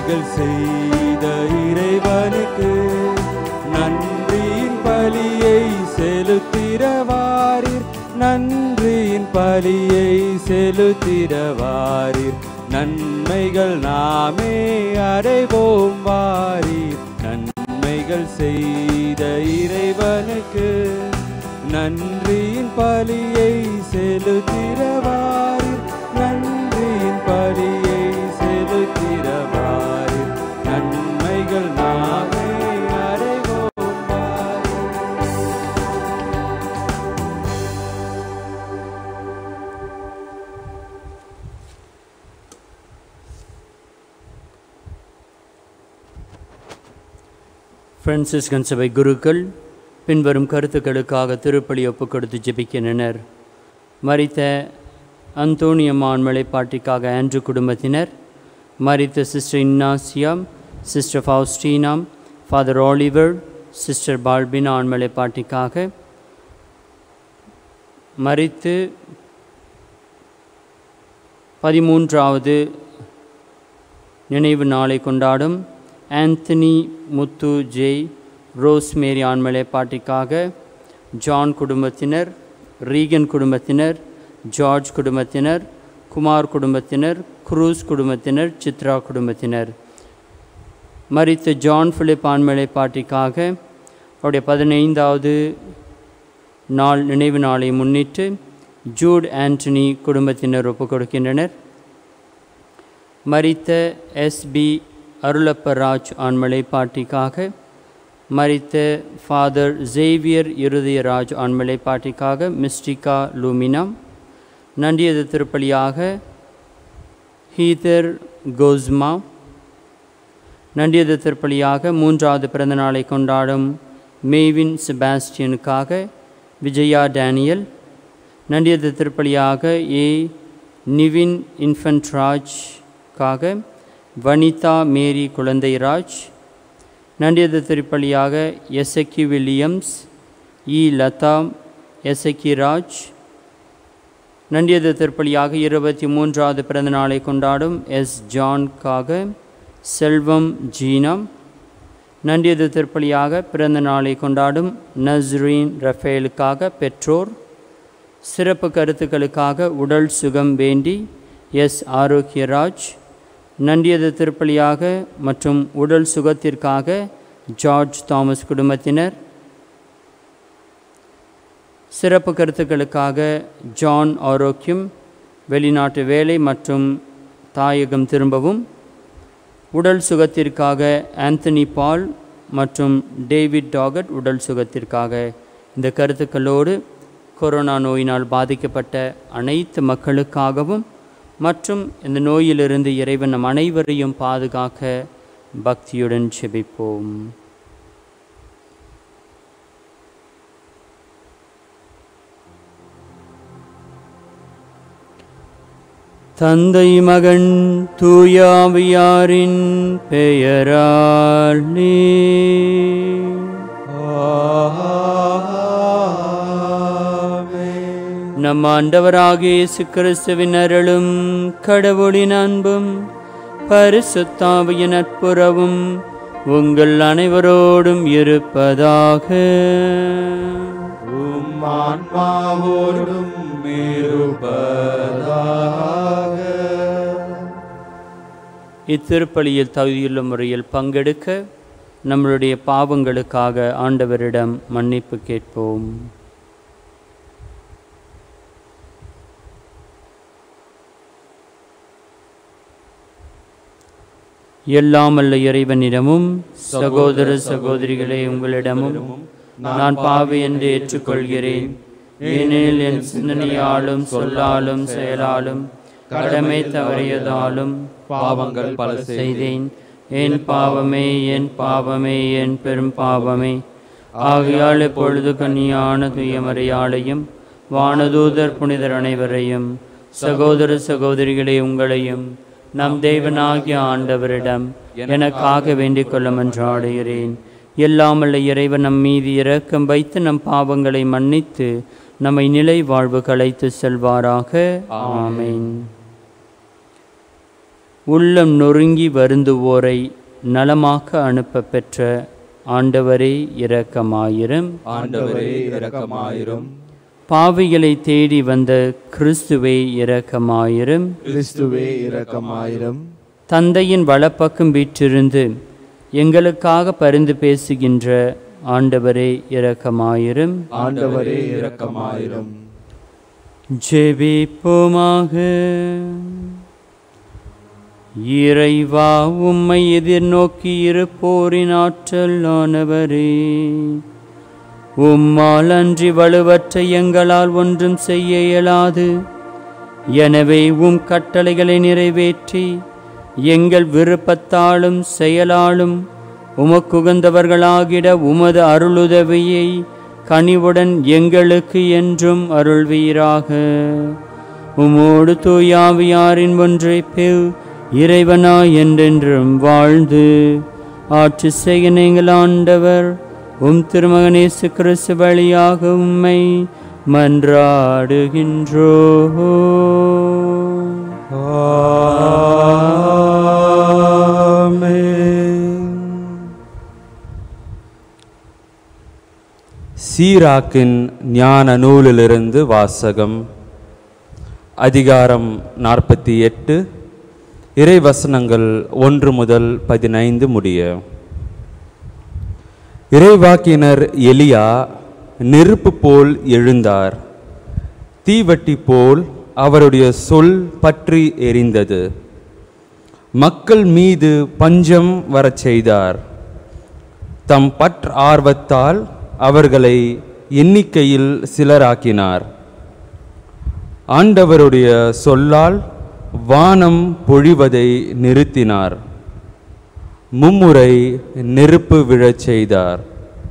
நன்மைகள் செய்த இறைவனுக்கு நன்றியின் பலியை செலுத்திடவாரீர் நன்றியின் பலியை செலுத்திடவாரீர் நன்மைகள் நாமே அடைவோம் வாரீர் நன்மைகள் செய்த இறைவனுக்கு நன்றியின் பலியை செலுத்திடவாரீர் நன்றியின் பலியை செலுத்திடவாரீர் நன்மைகள் நாமே அடைவோம் வாரீர் பிரான்சிஸ்கன் சபை குருக்கள் பின்வரும் கருத்துக்களுக்காக திருப்பலி ஒப்புக் கொடுத்து ஜெபிக்கின்றனர் மரித்த அந்தோனியம்மான் மலைப்பாட்டிக்காக ஆண்ட்ரு குடும்பத்தினர் மரித்த சிஸ்டர் இன்னாசியா சிஸ்டர் ஃபவுஸ்டீனாம் ஃபாதர் ஆலிவர் சிஸ்டர் பால்பினா ஆண்மலைப்பாட்டிக்காக மரித்து பதிமூன்றாவது நினைவு நாளை கொண்டாடும் ஆந்தனி முத்து ஜெய் ரோஸ்மேரி ஆண்மலை பாட்டிக்காக ஜான் குடும்பத்தினர் ரீகன் குடும்பத்தினர் ஜார்ஜ் குடும்பத்தினர் குமார் குடும்பத்தினர் குரூஸ் குடும்பத்தினர் சித்ரா குடும்பத்தினர் மரித்த ஜான் பிலிப் ஆண்மலை பாட்டிக்காக அவருடைய பதினைந்தாவது நாள் நினைவு நாளை முன்னிட்டு ஜூட் ஆண்டனி குடும்பத்தினர் ஒப்புக் கொடுக்கின்றனர் மரித்த எஸ்பி அருளப்பராஜ் ஆண்மலை பாட்டிக்காக மரித்த ஃபாதர் ஜேவியர் இருதயராஜ் ஆண்மலை பாட்டிக்காக மிஸ்டிகா லூமினா நன்றியது திருப்பலியாக ஹீதர் கோஸ்மா நன்றியது திருப்பலியாக மூன்றாவது பிறந்த நாளை கொண்டாடும் மேவின் செபாஸ்டியனுக்காக விஜயா டேனியல் நன்றியது திருப்பலியாக ஏ நிவின் இன்ஃபன்ட்ராஜ்காக வனிதா மேரி குழந்தைராஜ் நன்றியது திருப்பலியாக எசக்கி வில்லியம்ஸ் இ லதா எசக்கி ராஜ் நன்றியது திருப்பலியாக இருபத்தி மூன்றாவது பிறந்த நாளை கொண்டாடும் எஸ் ஜான்காக செல்வம் ஜீனா நன்றியது திருப்பலியாக பிறந்த நாளை கொண்டாடும் நஸ்ரீன் ரஃபேலுக்காக பெற்றோர் சிறப்பு கருத்துக்களுக்காக உடல் சுகம் வேண்டி எஸ் ஆரோக்கியராஜ் நன்றியது திருப்பலியாக மற்றும் உடல் சுகத்திற்காக ஜார்ஜ் தாமஸ் குடும்பத்தினர் சிறப்பு கருத்துக்களுக்காக ஜான் ஆரோக்கியம் வெளிநாட்டு வேலை மற்றும் தாயகம் திரும்பவும் உடல் சுகத்திற்காக ஆந்தனி பால் மற்றும் டேவிட் டாகட் உடல் சுகத்திற்காக இந்த கருத்துக்களோடு கொரோனா நோயினால் பாதிக்கப்பட்ட அனைத்து மக்களுக்காகவும் மற்றும் இந்த நோயிலிருந்து இறைவன் நம் அனைவரையும் பாதுகாக்க பக்தியுடன் செபிப்போம் தந்தை மகன் தூயாவியாரின் பெயராலே நம் ஆண்டவராகிய இயேசு கிறிஸ்துவின் அருளும் கடவுளின் அன்பும் பரிசுத்தாவியின் நட்புறவும் உங்கள் அனைவரோடும் இருப்பதாக உம் ஆன்மாவோடும் இருப்பதாக இத்திருப்பலியில் தகுதியுள்ள முறையில் பங்கெடுக்க நம்மளுடைய பாவங்களுக்காக ஆண்டவரிடம் மன்னிப்பு கேட்போம் எல்லாமல்ல இறைவனிடமும் சகோதர சகோதரிகளே உங்களிடமும் நான் பாவி என்று ஏற்றுக்கொள்கிறேன் ஏனெனில் என் சிந்தனையாலும் சொல்லாலும் செயலாலும் கடமை தவறியதாலும் பாவங்கள் பல செய்தேன் என் பாவமே என் பாவமே என் பெரும் பாவமே ஆகையால் இப்பொழுது கன்னியான துயமறையாளையும் வானதூதர் புனிதர் அனைவரையும் சகோதர சகோதரிகளே உங்களையும் நம் தேவனாகிய ஆண்டவரிடம் எனக்காக வேண்டிக் கொள்ள மன்றாடுகிறேன் எல்லாமல்ல இறைவன் நம் மீது இரக்கம் வைத்து நம் பாவங்களை மன்னித்து நம்மை நிலை வாழ்வு களைத்து செல்வாராக ஆமென் உள்ளம் நொறுங்கி வருந்துவோரை நலமாக்க அனுப்ப பெற்ற ஆண்டவரே இரக்கமாயிரும் ஆண்டவரே இரக்கமாயிரும் பாவிகளை தேடி வந்த கிறிஸ்துவே இரக்கமாயிரும் கிறிஸ்துவே இரக்கமாயிரம் தந்தையின் வலப்பக்கம் வீற்றிருந்து எங்களுக்காக பரிந்து பேசுகின்ற ஆண்டவரே இரக்கமாயிரும் ஆண்டவரே இரக்கமாயிரம் ஜெபிப்போமாக இறைவா உம்மை எதிர்நோக்கி இருப்போரின் ஆற்றல் ஆனவரே உம்மால் அன்றி வலுவற்ற எங்களால் ஒன்றும் செய்ய இயலாது எனவே உம் கட்டளைகளை நிறைவேற்றி எங்கள் விருப்பத்தாலும் செயலாலும் உமக்குகந்தவர்களாகிட உமது அருளுதவியை கனிவுடன் எங்களுக்கு என்றும் அருள்வீராக உமோடு தூயாவியாரின் ஒன்றை பெவ் இறைவனாய் என்றென்றும் வாழ்ந்து ஆட்சி செய்ய நீங்கள் ஆண்டவர் உம் திருமகனேசு கிறிஸ்து வழியாக உம்மை மன்றாடுகின்றோ சீராக்கின் ஞான நூலிலிருந்து வாசகம் அதிகாரம் நாற்பத்தி எட்டு இறைவசனங்கள் ஒன்று முதல் பதினைந்து முடிய இறைவாக்கினர் எலியா நெருப்பு போல் எழுந்தார் தீவட்டி போல் அவருடைய சொல் பற்றி எரிந்தது மக்கள் மீது பஞ்சம் வரச் செய்தார் தம் பற்ற ஆர்வத்தால் அவர்களை எண்ணிக்கையில் சிலராக்கினார் ஆண்டவருடைய சொல்லால் வானம் பொழிவதை நிறுத்தினார் மும்முறை நெருப்பு விழச் செய்தார்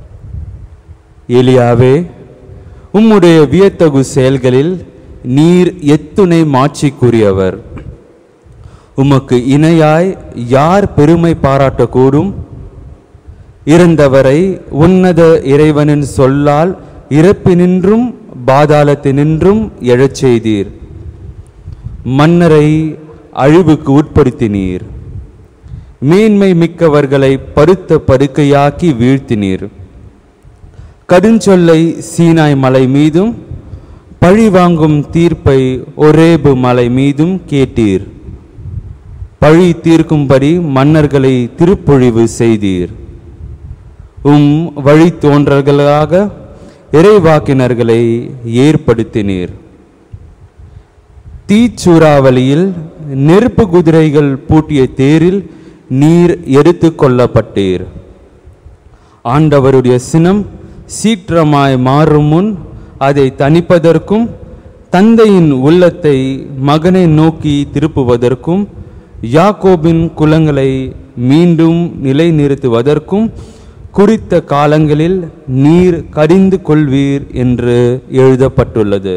எலியாவே உம்முடைய வியத்தகு செயல்களில் நீர் எத்துணை மாட்சிக்குரியவர் உமக்கு இணையாய் யார் பெருமை பாராட்டக்கூடும் இறந்தவரை உன்னத இறைவனின் சொல்லால் இறப்பினின்றும் பாதாளத்தினின்றும் எழச் செய்தீர் மன்னரை அழிவுக்கு உட்படுத்தினீர் மேன்மை மிக்கவர்களை பருத்த படுக்கையாக்கி வீழ்த்தினீர் கடுஞ்சொல்லை சீனாய் மலை மீதும் பழிவாங்கும் தீர்ப்பை ஒரேபு மலை மீதும் கேட்டீர் பழி தீர்க்கும்படி மன்னர்களை திருப்பொழிவு செய்தீர் உம் வழித்தோன்றல்களாக இறைவாக்கினர்களை ஏற்படுத்தினீர் தீச்சூறாவளியில் நெருப்பு குதிரைகள் பூட்டிய தேரில் நீர் எடுத்து கொள்ளப்பட்டீர் ஆண்டவருடைய சினம் சீற்றமாய் மாறும் முன் அதை தணிப்பதற்கும் தந்தையின் உள்ளத்தை மகனை நோக்கி திருப்புவதற்கும் யாக்கோபின் குலங்களை மீண்டும் நிலைநிறுத்துவதற்கும் குறித்த காலங்களில் நீர் கடிந்து கொள்வீர் என்று எழுதப்பட்டுள்ளது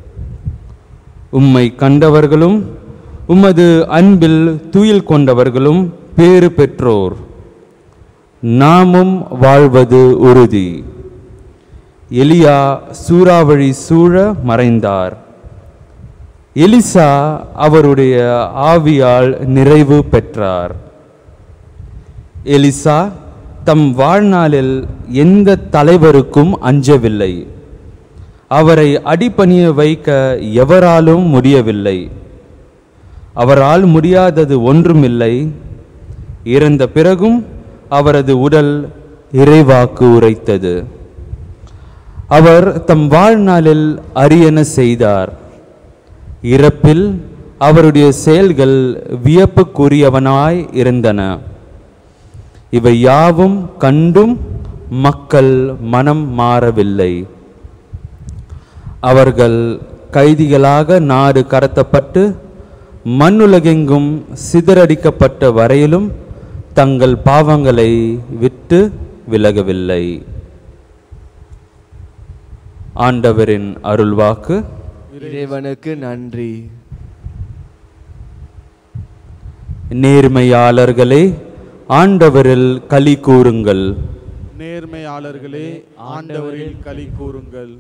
உம்மை கண்டவர்களும் உமது அன்பில் துயில் கொண்டவர்களும் பேறு பெற்றோர் நாமும் வாழ்வது உறுதி எலியா சூறாவளி சூழ மறைந்தார் எலிசா அவருடைய ஆவியால் நிறைவு பெற்றார் எலிசா தம் வாழ்நாளில் எந்த தலைவருக்கும் அஞ்சவில்லை அவரை அடிபணிய வைக்க எவராலும் முடியவில்லை அவரால் முடியாதது ஒன்றுமில்லை இறந்த பிறகும் அவரது உடல் இறைவாக்கு உரைத்தது அவர் தம் வாழ்நாளில் அரியன செய்தார் இறப்பில் அவருடைய செயல்கள் வியப்புக்குரியவனாய் இருந்தன இவை யாவும் கண்டும் மக்கள் மனம் மாறவில்லை அவர்கள் கைதிகளாக நாடு கடத்தப்பட்டு மண்ணுலகெங்கும் சிதறடிக்கப்பட்ட வரையிலும் தங்கள் பாவங்களை விட்டு விலகவில்லை ஆண்டவரின் அருள்வாக்கு இறைவனுக்கு நன்றி நேர்மையாளர்களே ஆண்டவரில் களி கூறுங்கள் நேர்மையாளர்களே ஆண்டவரில் களி கூறுங்கள்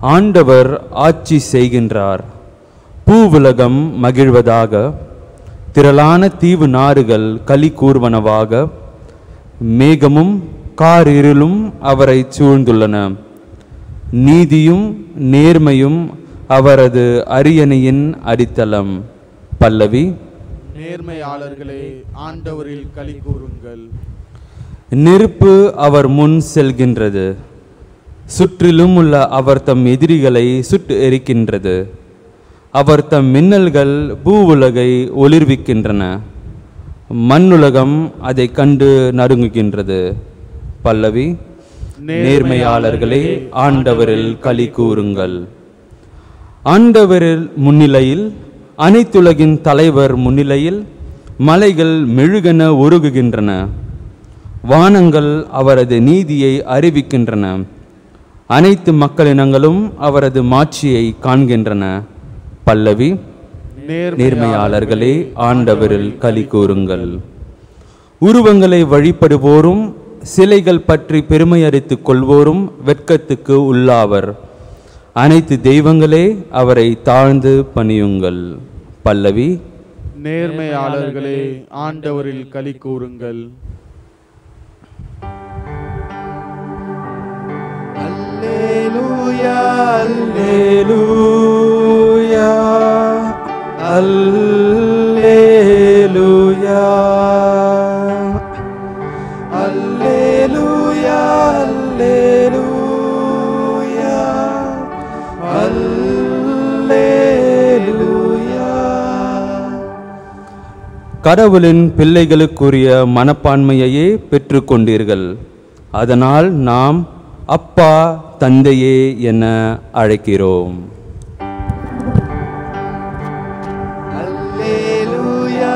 ஆண்டவர் ஆட்சி செய்கின்றார் பூவுலகம் மகிழ்வதாக திரளான தீவு நாறுகள் களி கூர்வனவாக மேகமும் காரிருளும் அவரை சூழ்ந்துள்ளன நீதியும் நேர்மையும் அவரது அரியணையின் அடித்தளம் பல்லவி நேர்மையாளர்களே ஆண்டவரில் களி கூறுங்கள் நெருப்பு அவர் முன் செல்கின்றது சுற்றிலும் உள்ள அவர் தம் எதிரிகளை சுட்டு எரிக்கின்றது அவர் தம் மின்னல்கள் பூவுலகை ஒளிர்விக்கின்றன மண்ணுலகம் அதை கண்டு நடுங்குகின்றது பல்லவி நேர்மையாளர்களே ஆண்டவரில் களி கூறுங்கள் ஆண்டவரில் முன்னிலையில் அனைத்துலகின் தலைவர் முன்னிலையில் மலைகள் மெழுகென உருகுகின்றன வானங்கள் அவரது நீதியை அறிவிக்கின்றன அனைத்து மக்களினங்களும் அவரது மாட்சியை காண்கின்றன பல்லவி நேர்மையாளர்களே ஆண்டவரில் களி கூறுங்கள் உருவங்களை வழிபடுவோரும் சிலைகள் பற்றி பெருமையறித்துக் கொள்வோரும் வெட்கத்துக்கு உள்ளாவர் அனைத்து தெய்வங்களே அவரை தாழ்ந்து பணியுங்கள் பல்லவி நேர்மையாளர்களே ஆண்டவரில் களி கூறுங்கள் அல்லேலூயா அல்லேலூயா அல்லேலூயா அல்லேலூயா அல்லேலூயா கடவுளின் பிள்ளைகளுக்குரிய மனப்பான்மையையே பெற்றுக்கொண்டீர்கள் அதனால் நாம் அப்பா தந்தையே என அழைக்கிறோம் அல்லேலூயா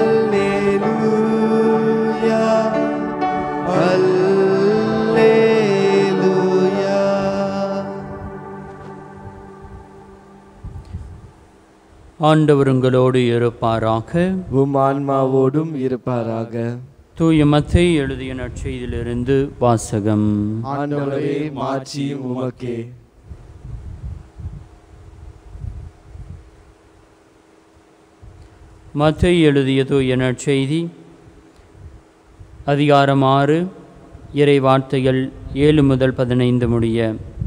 அல்லேலூயா அல்லேலூயா ஆண்டவர் உங்களோடு இருப்பாராக உம் ஆன்மாவோடும் இருப்பாராக தூய மத்தை எழுதிய நற்செய்தியிலிருந்து வாசகம் ஆண்டவரே மாட்சியும் உமக்கே மத்தை எழுதிய தூய நற்செய்தி அதிகாரம் ஆறு இறை வார்த்தைகள் ஏழு முதல் பதினைந்து முடிய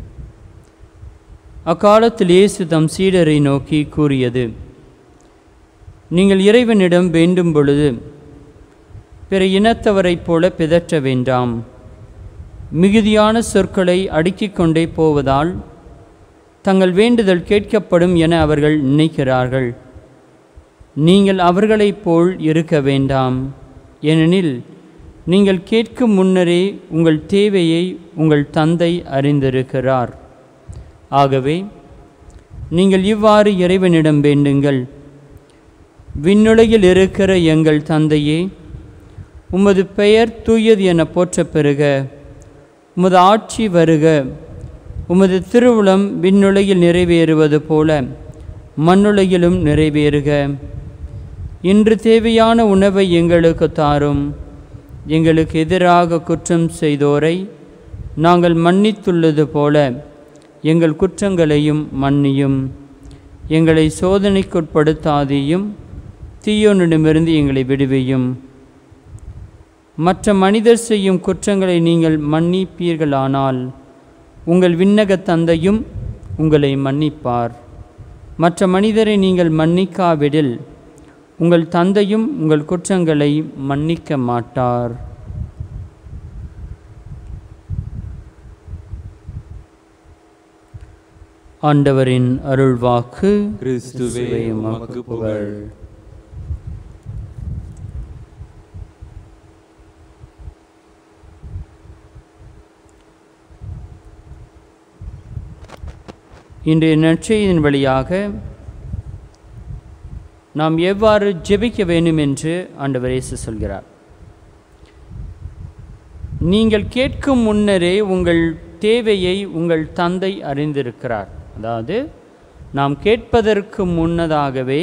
அக்காலத்தில் இயேசு தம் சீடரை நோக்கி கூறியது நீங்கள் இறைவனிடம் வேண்டும் பொழுது பிற இனத்தவரைப் போல பிதற்ற வேண்டாம் மிகுதியான சொற்களை அடுக்கிக் கொண்டே போவதால் தங்கள் வேண்டுதல் கேட்கப்படும் என அவர்கள் நினைக்கிறார்கள் நீங்கள் அவர்களைப் போல் இருக்க வேண்டாம் ஏனெனில் நீங்கள் கேட்கும் முன்னரே உங்கள் தேவையை உங்கள் தந்தை அறிந்திருக்கிறார் ஆகவே நீங்கள் இவ்வாறு இறைவனிடம் வேண்டுங்கள் விண்ணுலகில் இருக்கிற எங்கள் தந்தையே உமது பெயர் தூயது என போற்றப் பெறுக உமது ஆட்சி வருக உமது திருவுளம் விண்ணுலகில் நிறைவேறுவது போல மண்ணுலகிலும் நிறைவேறுக இன்று தேவையான உணவை எங்களுக்கு தாரும் எங்களுக்கு எதிராக குற்றம் செய்தோரை நாங்கள் மன்னித்துள்ளது போல எங்கள் குற்றங்களையும் மன்னியும் எங்களை சோதனைக்குட்படுத்தாதேயும் தீயோனிடமிருந்து எங்களை விடுவியும் மற்ற மனிதர் செய்யும் குற்றங்களை நீங்கள் மன்னிப்பீர்களானால் உங்கள் விண்ணக தந்தையும் உங்களை மன்னிப்பார் மற்ற மனிதரை நீங்கள் மன்னிக்காவிடில் உங்கள் தந்தையும் உங்கள் குற்றங்களை மன்னிக்க மாட்டார் ஆண்டவரின் அருள்வாக்கு கிறிஸ்துவே உமக்கு புகழ் இன்றைய நற்செய்தியின் வழியாக நாம் எவ்வாறு ஜெபிக்க வேண்டும் என்று ஆண்டவர் இயேசு சொல்கிறார் நீங்கள் கேட்கும் முன்னரே உங்கள் தேவையை உங்கள் தந்தை அறிந்திருக்கிறார் அதாவது நாம் கேட்பதற்கு முன்னதாகவே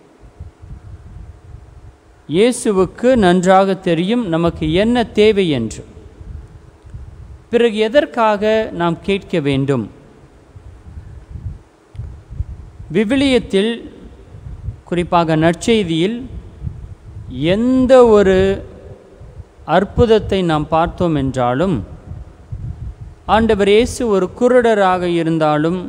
இயேசுவுக்கு நன்றாக தெரியும் நமக்கு என்ன தேவை என்று பிறகு எதற்காக நாம் கேட்க வேண்டும் விவிலியத்தில் குறிப்பாக நற்செய்தியில் எந்த ஒரு அற்புதத்தை நாம் பார்த்தோம் என்றாலும் ஆண்டவர் இயேசு ஒரு குருடராக இருந்தாலும்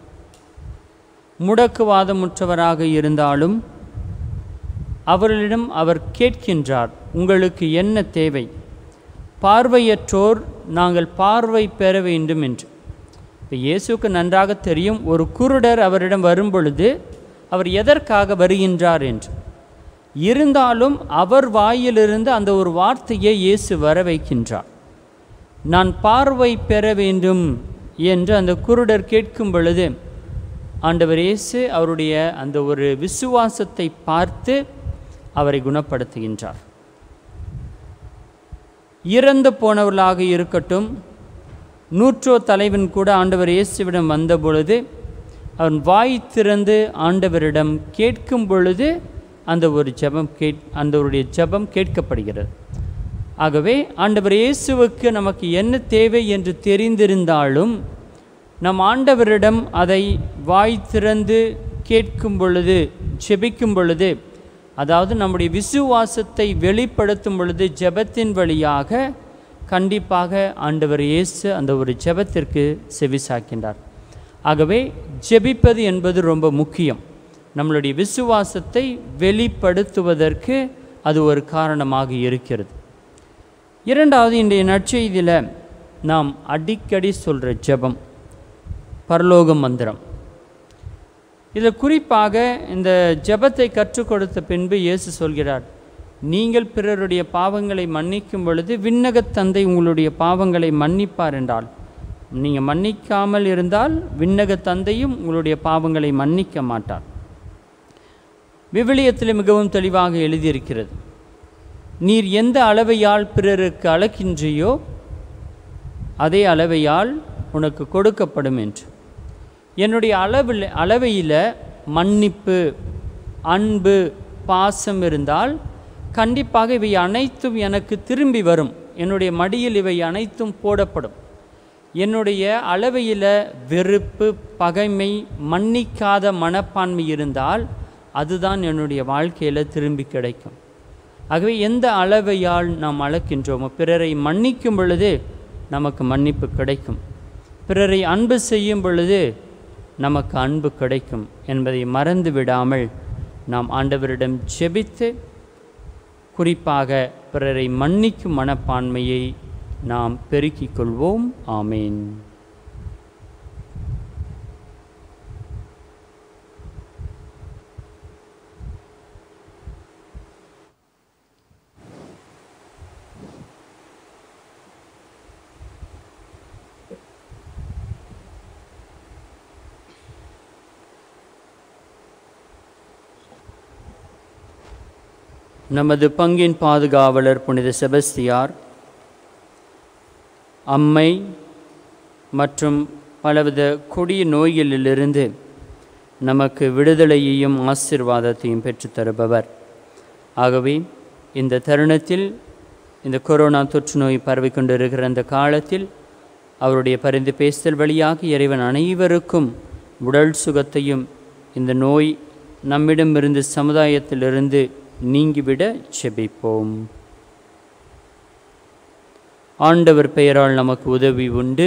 முடக்குவாதமுற்றவராக இருந்தாலும் அவர்களிடம் அவர் கேட்கின்றார் உங்களுக்கு என்ன தேவை பார்வையற்றோர் நாங்கள் பார்வை பெற வேண்டும் என்று இப்போ இயேசுக்கு நன்றாக தெரியும் ஒரு குருடர் அவரிடம் வரும்பொழுது அவர் எதற்காக வருகின்றார் என்று இருந்தாலும் அவர் வாயிலிருந்து அந்த ஒரு வார்த்தையை இயேசு வர வைக்கின்றார் நான் பார்வை பெற வேண்டும் என்று அந்த குருடர் கேட்கும் பொழுது ஆண்டவர் இயேசு அவருடைய அந்த ஒரு விசுவாசத்தை பார்த்து அவரை குணப்படுத்துகின்றார் இறந்து போனவர்களாக இருக்கட்டும் நூற்றோ தலைவன் கூட ஆண்டவர் இயேசுவிடம் வந்த பொழுது அவன் வாய் திறந்து ஆண்டவரிடம் கேட்கும் பொழுது அந்த ஒரு ஜெபம் கேட் அந்தவருடைய ஜெபம் கேட்கப்படுகிறது ஆகவே ஆண்டவர் இயேசுவுக்கு நமக்கு என்ன தேவை என்று தெரிந்திருந்தாலும் நம் ஆண்டவரிடம் அதை வாய் திறந்து கேட்கும் பொழுது ஜெபிக்கும் பொழுது அதாவது நம்முடைய விசுவாசத்தை வெளிப்படுத்தும் பொழுது ஜெபத்தின் வழியாக கண்டிப்பாக ஆண்டவர் இயேசு அந்த ஒரு ஜெபத்திற்கு செவிசாக்கின்றார் ஆகவே ஜெபிப்பது என்பது ரொம்ப முக்கியம் நம்மளுடைய விசுவாசத்தை வெளிப்படுத்துவதற்கு அது ஒரு காரணமாக இருக்கிறது இரண்டாவது இன்றைய நற்செய்தியில் நாம் அடிக்கடி சொல்கிற ஜெபம் பரலோக மந்திரம் இதில் குறிப்பாக இந்த ஜெபத்தை கற்றுக் கொடுத்த பின்பு இயேசு சொல்கிறார் நீங்கள் பிறருடைய பாவங்களை மன்னிக்கும் பொழுது விண்ணகத் தந்தை உங்களுடைய பாவங்களை மன்னிப்பார் என்றால் நீங்கள் மன்னிக்காமல் இருந்தால் விண்ணகத் தந்தையும் உங்களுடைய பாவங்களை மன்னிக்க மாட்டார் விவிலியத்தில் மிகவும் தெளிவாக எழுதியிருக்கிறது நீர் எந்த அளவையால் பிறருக்கு அளக்கின்றியோ அதே அளவையால் உனக்கு கொடுக்கப்படும் என்று என்னுடைய அளவில் அளவையில் மன்னிப்பு அன்பு பாசம் இருந்தால் கண்டிப்பாக இவை அனைத்தும் எனக்கு திரும்பி வரும் என்னுடைய மடியில் இவை அனைத்தும் போடப்படும் என்னுடைய அளவையில் வெறுப்பு பகைமை மன்னிக்காத மனப்பான்மை இருந்தால் அதுதான் என்னுடைய வாழ்க்கையில் திரும்பி கிடைக்கும் ஆகவே எந்த அளவையால் நாம் அளக்கின்றோமோ பிறரை மன்னிக்கும் பொழுது நமக்கு மன்னிப்பு கிடைக்கும் பிறரை அன்பு செய்யும் பொழுது நமக்கு அன்பு கிடைக்கும் என்பதை மறந்து விடாமல் நாம் ஆண்டவரிடம் ஜெபித்து குறிப்பாக பிறரை மன்னிக்கும் மனப்பான்மையை நாம் பெருக்கிக் கொள்வோம் ஆமேன் நமது பங்கின் பாதுகாவலர் புனித செபஸ்தியார் அம்மை மற்றும் பலவித கொடிய நோய்களிலிருந்து நமக்கு விடுதலையையும் ஆசிர்வாதத்தையும் பெற்றுத் தருபவர் ஆகவே இந்த தருணத்தில் இந்த கொரோனா தொற்று நோய் பரவிக் கொண்டிருக்கிற அந்த காலத்தில் அவருடைய பரிந்து பேசுதல் வழியாக இறைவன் அனைவருக்கும் உடல் சுகத்தையும் இந்த நோய் நம்மிடமிருந்து சமுதாயத்திலிருந்து நீங்கிவிட செபிப்போம் ஆண்டவர் பெயரால் நமக்கு உதவி உண்டு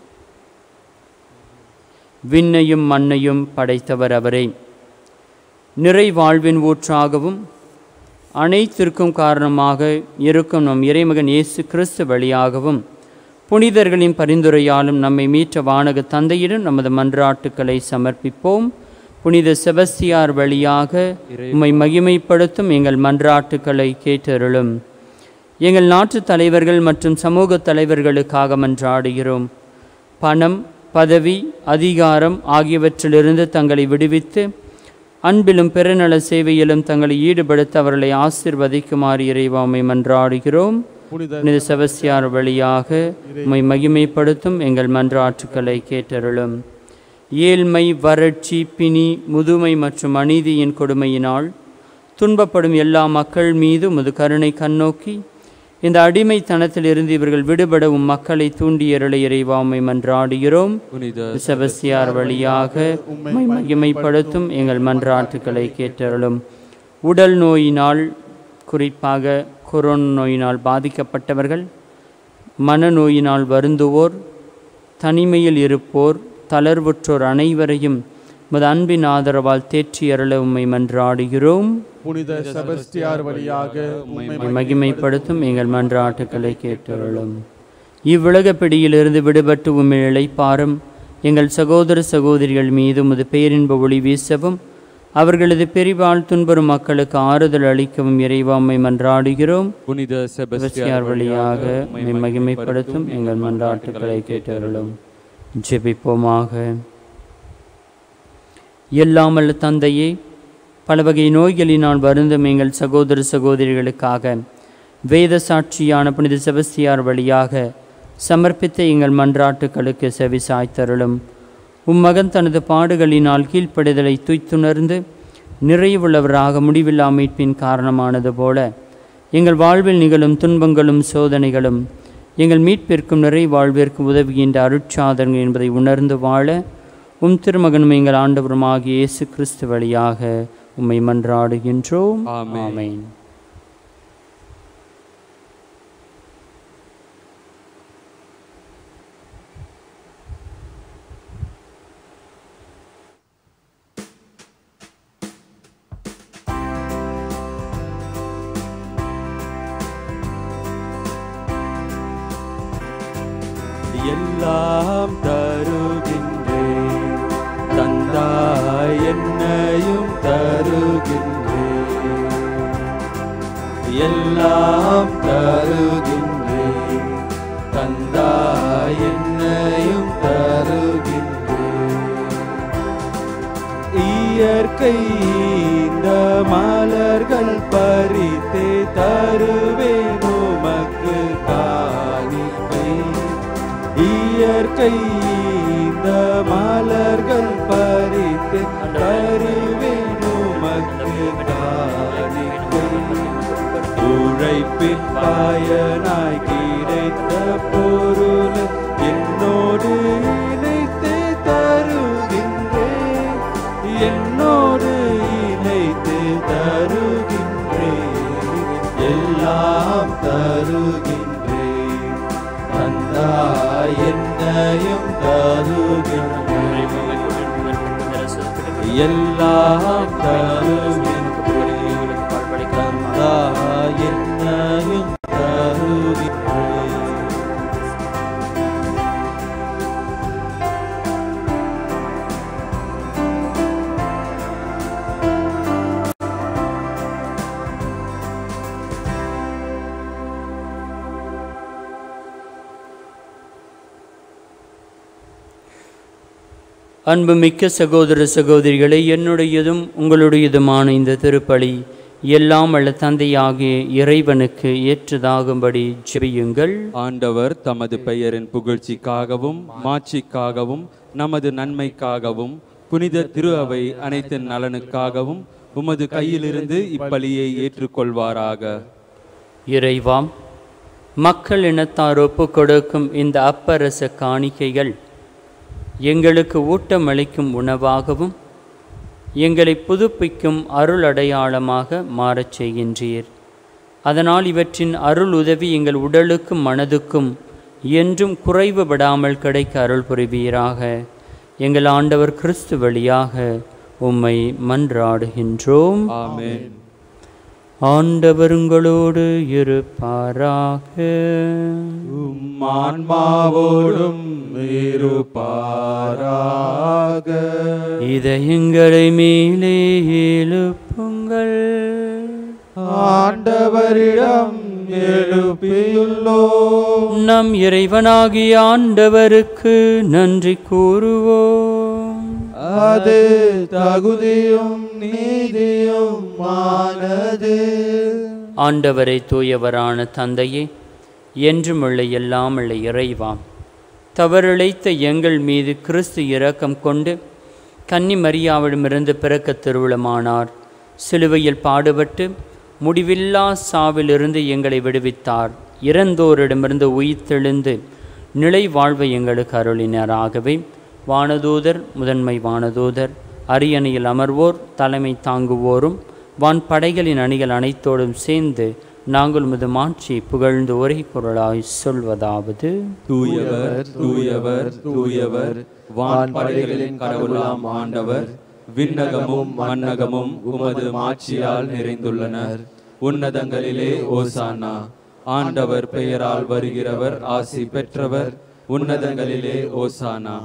விண்ணையும் மண்ணையும் படைத்தவர் அவரே நிறை வாழ்வின் ஊற்றாகவும் அனைத்திற்கும் காரணமாக இருக்கும் நம் இறைமகன் இயேசு கிறிஸ்து வழியாகவும் புனிதர்களின் பரிந்துரையாலும் நம்மை மீட்ட வானக தந்தையிடம் நமது மன்றாட்டுக்களை சமர்ப்பிப்போம் புனித செபஸ்தியார் வழியாக உம்மை மகிமைப்படுத்தும் எங்கள் மன்றாட்டுக்களை கேட்டருளும் எங்கள் நாட்டு தலைவர்கள் மற்றும் சமூக தலைவர்களுக்காக மன்றாடுகிறோம் பணம் பதவி அதிகாரம் ஆகியவற்றிலிருந்து தங்களை விடுவித்து அன்பிலும் பெருநல சேவையிலும் தங்களை ஈடுபடுத்த அவர்களை ஆசிர்வதிக்குமாறு இறைவாமை மன்றாடுகிறோம் புனித புனித செபஸ்தியார் வழியாக உம்மை மகிமைப்படுத்தும் எங்கள் மன்றாட்டுக்களை கேட்டருளும் ஏழ்மை வறட்சி பிணி முதுமை மற்றும் அநீதியின் கொடுமையினால் துன்பப்படும் எல்லா மக்கள் மீது உமது கருணை கண்ணோக்கி இந்த அடிமைத்தனத்திலிருந்து இவர்கள் விடுபட உம் மக்களை தூண்டியருளை இறைவாமை மன்றாடுகிறோம் புனித செபஸ்தியார் வழியாக உம்மை மகிமைப்படுத்தும் எங்கள் மன்றாட்டுக்களை கேட்டருளும் உடல் நோயினால் குறிப்பாக கொரோனா நோயினால் பாதிக்கப்பட்டவர்கள் மனநோயினால் வருந்துவோர் தனிமையில் இருப்போர் தளர்வுற்றோர் அனைவரையும் உமது அன்பின் ஆதரவால் தேற்றி அருள உம்மை மன்றாடுகிறோம் புனித செபஸ்தியார் வழியாக உம்மை உம்மை மகிமைப்படுத்தும் எங்கள் மன்றாட்டுக்களை கேட்டருளும் இவ்வுலக பிடியிலிருந்து விடுபட்டு உம்மை இளைப்பாரும் எங்கள் சகோதர சகோதரிகள் மீது உமது பேரின்ப ஒளி வீசவும் அவர்களது பெரிவாழ் துன்புறும் மக்களுக்கு ஆறுதல் அளிக்கவும் இறைவா உம்மை மன்றாடுகிறோம் புனித செபஸ்தியார் செபஸ்டியார் வழியாக உம்மை மகிமைப்படுத்தும் எங்கள் மன்றாட்டுக்களை கேட்டருளும் ஜெபிப்போமாக எல்லாமல் தந்தையே பல வகை நோய்களினால் வருந்தும் எங்கள் சகோதர சகோதரிகளுக்காக வேத சாட்சியான புனித செபஸ்தியார் வழியாக சமர்ப்பித்த எங்கள் மன்றாட்டுக்களுக்கு செவி சாய்த்தருளும் உம்மகன் தனது பாடுகளினால் கீழ்ப்படிதலை துய்த்துணர்ந்து நிறைவுள்ளவராக முடிவில்லா மீட்பின் காரணமானது போல எங்கள் வாழ்வில் நிகழும் துன்பங்களும் சோதனைகளும் எங்கள் மீட்பிற்கும் நிறை வாழ்விற்கும் உதவுகின்ற அருட்சாதனங்கள் என்பதை உணர்ந்து வாழ உம் திருமகனும் எங்கள் ஆண்டவருமாகிய இயேசு கிறிஸ்து வழியாக உம்மை மன்றாடுகின்றோம் ஆமென். ஆமென் எல்லாம் தருகின்றேன் தந்தாய் என்னையும் தருகின்றேன் எல்லாம் தருகின்றேன் தந்தாய் என்னையும் தருகின்றேன் இயற்கை இந்த மலர்கள் பறித்தே தருவேன் உமக்கு காணிக்கை இயற்கை இந்த மலர்கள் பறித்து தருவேன் உமக்கு காணிக்கை உழைப்பின் பயனாய் கிடைத்த பொருள் என்னோடு இணைத்து தருகின்றேன் என்னோடு இணைத்து தருகின்றேன் எல்லாம் தருகின்றேன் தந்தா என்னையும் தருகின்றேன் எல்லாம் தருகின்றேன் தந்தா என்னையும் தருகின்றேன் அன்புமிக்க சகோதர சகோதரிகளே என்னுடையதும் உங்களுடையதுமான இந்த திருப்பலி எல்லாம் அல்ல தந்தையாகிய இறைவனுக்கு ஏற்றதாகும்படி ஜெபியுங்கள் ஆண்டவர் தமது பெயரின் புகழ்ச்சிக்காகவும் மாட்சிக்காகவும் நமது நன்மைக்காகவும் புனித திரு அவை அனைத்து நலனுக்காகவும் உமது கையிலிருந்து இப்பலியை ஏற்றுக்கொள்வாராக இறைவாம் மக்கள் இனத்தார் ஒப்புக் கொடுக்கும் இந்த அப்பரச காணிக்கைகள் எங்களுக்கு ஊட்டமளிக்கும் உணவாகவும் எங்களை புதுப்பிக்கும் அருள் அடையாளமாக மாறச் செய்கின்றீர் அதனால் இவற்றின் அருள் உதவி எங்கள் உடலுக்கும் மனதுக்கும் என்றும் குறைவுபடாமல் கிடைக்க அருள் புரிவீராக எங்கள் ஆண்டவர் கிறிஸ்து வழியாக உம்மை மன்றாடுகின்றோம் ஆமென் ஆண்டவர் உங்களோடு இருப்பாராக உம் ஆன்மாவோடும் இருப்பாராக இதயங்களை மேலே எழுப்புங்கள் ஆண்டவரிடம் எழுப்பியுள்ளோ நம் இறைவனாகிய ஆண்டவருக்கு நன்றி கூறுவோம் அது தகுதியும் நீதியும் ஆனது ஆண்டவரை தூயவரான தந்தையே என்றும் உள்ள எல்லாம் உள்ள இறைவாம் தவறிழைத்த எங்கள் மீது கிறிஸ்து இரக்கம் கொண்டு கன்னி மரியாவிடமிருந்து பிறக்க திருவுளமானார் சிலுவையில் பாடுபட்டு முடிவில்லா சாவிலிருந்து எங்களை விடுவித்தார் இறந்தோரிடமிருந்து உயிர்த்தெழுந்து நிலை வாழ்வை எங்களுக்கு அருளினாராகவே வானதூதர் முதன்மை வானதூதர் அரியணையில் அமர்வோர் தலைமை தாங்குவோரும் வான் படைகளின் அணிகள் அனைத்தோடும் சேர்ந்து நாங்கள் உமது மாட்சியை புகழ்ந்து ஒரே குரலாய் சொல்வதாவது தூயவர் தூயவர் தூயவர் வான் படைகளின் கடவுளாம் ஆண்டவர் விண்ணகமும் மண்ணகமும் உமது மாட்சியால் நிறைந்துள்ளனர் உன்னதங்களிலே ஓசானா ஆண்டவர் பெயரால் வருகிறவர் ஆசி பெற்றவர் உன்னதங்களிலே ஓசானா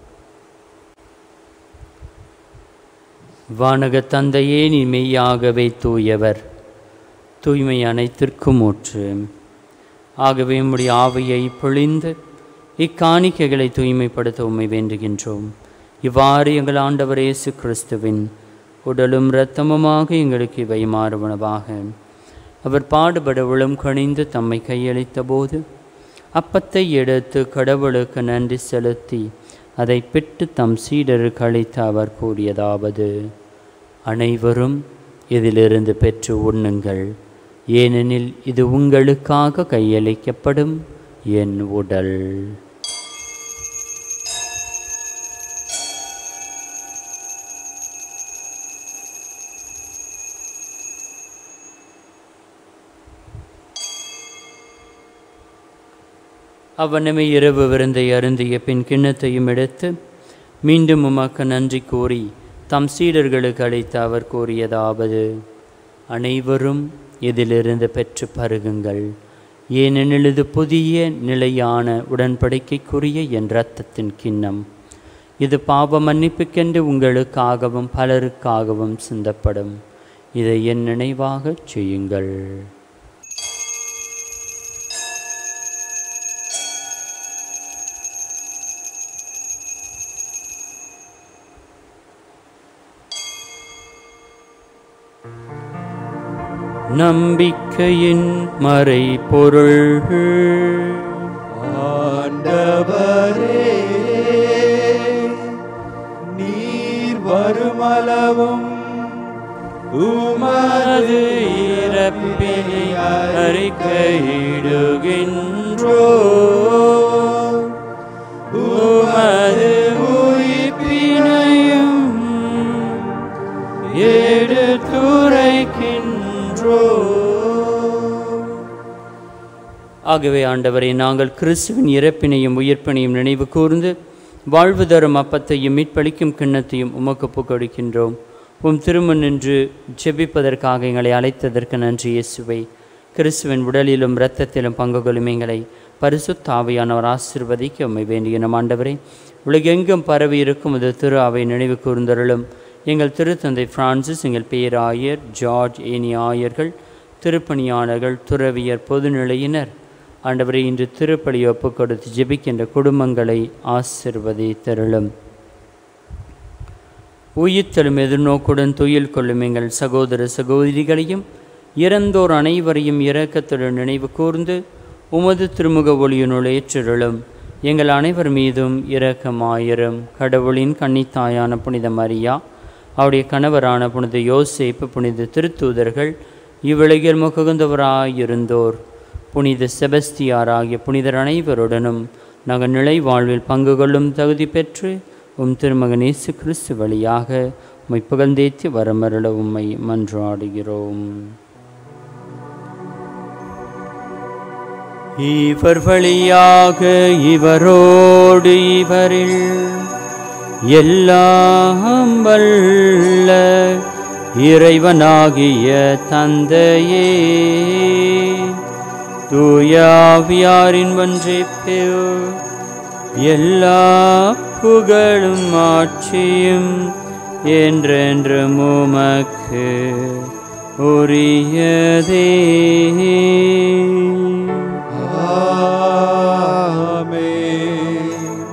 வானக தந்தையே நீ மெய்யாகவே தூயவர் தூய்மை அனைத்திற்கும் ஊற்று ஆகவே உம்முடைய ஆவியை பொழிந்து இக்காணிக்கைகளை தூய்மைப்படுத்த உம்மை வேண்டுகின்றோம் இவ்வாறு எங்கள் ஆண்டவர் இயேசு கிறிஸ்துவின் உடலும் இரத்தமுமாக எங்களுக்கு இவை மாறுவனவாக அவர் பாடுபட உளம் கணிந்து தம்மை கையளித்த போது அப்பத்தை எடுத்து கடவுளுக்கு நன்றி செலுத்தி அதை பெற்று தம் சீடருக்கு அளித்து அவர் கூறியதாவது அனைவரும் இதிலிருந்து பெற்று உண்ணுங்கள் ஏனெனில் இது உங்களுக்காக கையளிக்கப்படும் என் உடல் அவனமே இரவு விருந்தை அருந்திய பின் கிண்ணத்தையும் எடுத்து மீண்டும் உமக்கு நன்றி கூறி தம் சீடர்களுக்கு அளித்து அவர் கூறியதாவது அனைவரும் இதிலிருந்து பெற்று பருகுங்கள் ஏனெனில் இது புதிய நிலையான உடன்படிக்கைக்குரிய என் இரத்தத்தின் கிண்ணம் இது பாவ மன்னிப்புக்கென்று உங்களுக்காகவும் பலருக்காகவும் சிந்தப்படும் இதை என் நினைவாகச் செய்யுங்கள் நம்பிக்கையின் மறைபொருள் ஆண்டவரே நீர் வருமளவும் உமது இறப்பினை அறிக்கையிடுகின்றோ உமது உயிர்ப்பினையும் எடுத்துரைக்கின்றோ ஆகவே ஆண்டவரை நாங்கள் கிறிஸ்துவின் இறப்பினையும் உயிர்ப்பினையும் நினைவு கூர்ந்து வாழ்வு தரும் அப்பத்தையும் மீட்பளிக்கும் கிண்ணத்தையும் உமக்கு புகழிக்கின்றோம் உம் திருமண் நின்று ஜெபிப்பதற்காக எங்களை அழைத்ததற்கு நன்றி இயேசுவை கிறிஸ்துவின் உடலிலும் இரத்தத்திலும் பங்கு கொள்ளும் எங்களை பரிசுத்த ஆவியானவர் ஆசிர்வதிக்க உம்மை வேண்டிய நம் ஆண்டவரே உலகெங்கும் பரவி இருக்கும் இது திரு அவை நினைவு கூர்ந்தருளும் எங்கள் திருத்தந்தை பிரான்சிஸ் எங்கள் பேராயர் ஜார்ஜ் ஏனி ஆயர்கள் திருப்பணியாளர்கள் துறவியர் பொதுநிலையினர் ஆண்டவரை இன்று திருப்பலி ஒப்புக் கொடுத்து ஜெபிக்கின்ற குடும்பங்களை ஆசிர்வதித்தருளும் உயிர்த்தெழும் எதிர்நோக்குடன் துயில் கொள்ளும் எங்கள் சகோதர சகோதரிகளையும் இறந்தோர் அனைவரையும் இரக்கத்துடன் நினைவு கூர்ந்து உமது திருமுக ஒளியினுள் ஏற்றருளும் எங்கள் அனைவர் மீதும் இரக்கமாயிரும் கடவுளின் கன்னித்தாயான புனித மரியா அவருடைய கணவரான புனித யோசேப்பு புனித திருத்தூதர்கள் இவ்வுலகில் முககுந்தவராயிருந்தோர் புனித செபஸ்தியார் ஆகிய புனிதர் அனைவருடனும் நாங்கள் நிலை வாழ்வில் பங்கு கொள்ளும் தகுதி பெற்று உம் திருமகன் இயேசு கிறிஸ்து வழியாக உம்மை புகழ்ந்தேத்தி வரமருள உம்மை மன்றாடுகிறோம் இவர் வழியாக இவரோடு இவரில் எல்லாம் வல்ல இறைவனாகிய தந்தையே தூயாவியாரின் ஒன்றிப்பு எல்லா புகழும் ஆட்சியும் என்றென்றும் உமக்கு உரியதே ஆமென்